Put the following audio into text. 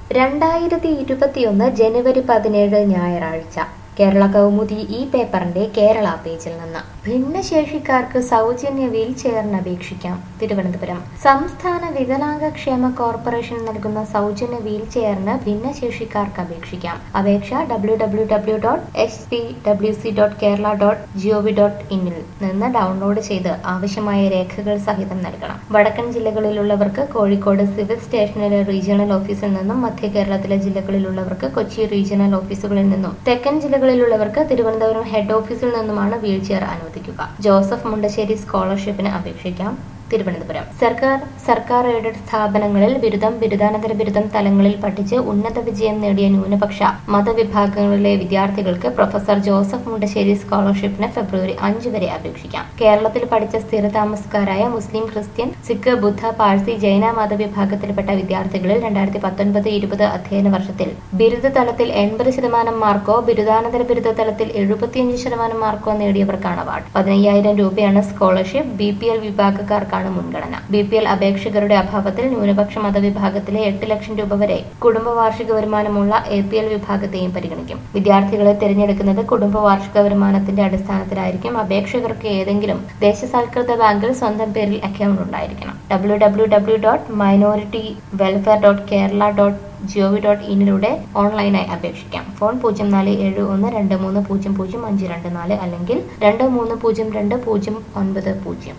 രണ്ടായിരത്തി ഇരുപത്തിയൊന്ന് ജനുവരി പതിനേഴ് ഞായറാഴ്ച കേരള കൗമുദി ഈ പേപ്പറിന്റെ കേരള പേജിൽ നിന്ന് ഭിന്നശേഷിക്കാർക്ക് സൗജന്യ വീൽ ചെയറിന് അപേക്ഷിക്കാം തിരുവനന്തപുരം സംസ്ഥാന വികലാംഗ ക്ഷേമ കോർപ്പറേഷൻ നൽകുന്ന സൗജന്യ വീൽ ചെയറിന് ഭിന്നശേഷിക്കാർക്ക് അപേക്ഷിക്കാം അപേക്ഷ W W W dot S P W C dot Kerala dot G O V dot ഇന്നിൽ നിന്ന് ഡൗൺലോഡ് ചെയ്ത് ആവശ്യമായ രേഖകൾ സഹിതം നൽകണം വടക്കൻ ജില്ലകളിലുള്ളവർക്ക് കോഴിക്കോട് സിവിൽ സ്റ്റേഷനിലെ റീജിയണൽ ഓഫീസിൽ നിന്നും മധ്യ കേരളത്തിലെ ജില്ലകളിലുള്ളവർക്ക് കൊച്ചി റീജിയണൽ ഓഫീസുകളിൽ നിന്നും തെക്കൻ ജില്ലകളിലുള്ളവർക്ക് തിരുവനന്തപുരം ഹെഡ് ഓഫീസിൽ നിന്നുമാണ് വീൽ ചെയർ അനുവദിക്കുക ജോസഫ് മുണ്ടശ്ശേരി സ്കോളർഷിപ്പിന് അപേക്ഷിക്കാം തിരുവനന്തപുരം സർക്കാർ സർക്കാർ എയ്ഡഡ് സ്ഥാപനങ്ങളിൽ ബിരുദം ബിരുദാനന്തര ബിരുദം തലങ്ങളിൽ പഠിച്ച് ഉന്നത വിജയം നേടിയ ന്യൂനപക്ഷ മതവിഭാഗങ്ങളിലെ വിദ്യാർത്ഥികൾക്ക് പ്രൊഫസർ ജോസഫ് മുണ്ടശ്ശേരി സ്കോളർഷിപ്പിന് ഫെബ്രുവരി അഞ്ച് വരെ അപേക്ഷിക്കാം കേരളത്തിൽ പഠിച്ച സ്ഥിരതാമസക്കാരായ മുസ്ലിം ക്രിസ്ത്യൻ സിഖ് ബുദ്ധ പാഴ്സി ജൈന മതവിഭാഗത്തിൽപ്പെട്ട വിദ്യാർത്ഥികളിൽ രണ്ടായിരത്തി പത്തൊൻപത് ഇരുപത് അധ്യയന വർഷത്തിൽ ബിരുദ തലത്തിൽ എൺപത് ശതമാനം മാർക്കോ ബിരുദാനന്തര ബിരുദ തലത്തിൽ എഴുപത്തിയഞ്ച് ശതമാനം മാർക്കോ നേടിയവർക്കാണ് അവാർഡ് പതിനയ്യായിരം രൂപയാണ് സ്കോളർഷിപ്പ് ബി പി എൽ വിഭാഗക്കാർക്കാണ് മുൻഗണന ബി പി എൽ അപേക്ഷകരുടെ അഭാവത്തിൽ ന്യൂനപക്ഷ മതവിഭാഗത്തിലെ എട്ട് ലക്ഷം രൂപ വരെ കുടുംബ വാർഷിക വരുമാനമുള്ള എ പി എൽ വിഭാഗത്തെയും പരിഗണിക്കും വിദ്യാർത്ഥികളെ തിരഞ്ഞെടുക്കുന്നത് കുടുംബ വാർഷിക വരുമാനത്തിന്റെ അടിസ്ഥാനത്തിലായിരിക്കും അപേക്ഷകർക്ക് ഏതെങ്കിലും ദേശസാൽകൃത ബാങ്കിൽ സ്വന്തം പേരിൽ അക്കൗണ്ട് ഉണ്ടായിരിക്കണം W W W dot minority welfare dot Kerala dot G O V dot ഇന്നിലൂടെ ഓൺലൈനായി അപേക്ഷിക്കാം ഫോൺ പൂജ്യം നാല് ഏഴ് ഒന്ന് രണ്ട് മൂന്ന് പൂജ്യം പൂജ്യം അഞ്ച് രണ്ട് നാല് അല്ലെങ്കിൽ രണ്ട് മൂന്ന് പൂജ്യം രണ്ട് പൂജ്യം ഒൻപത് പൂജ്യം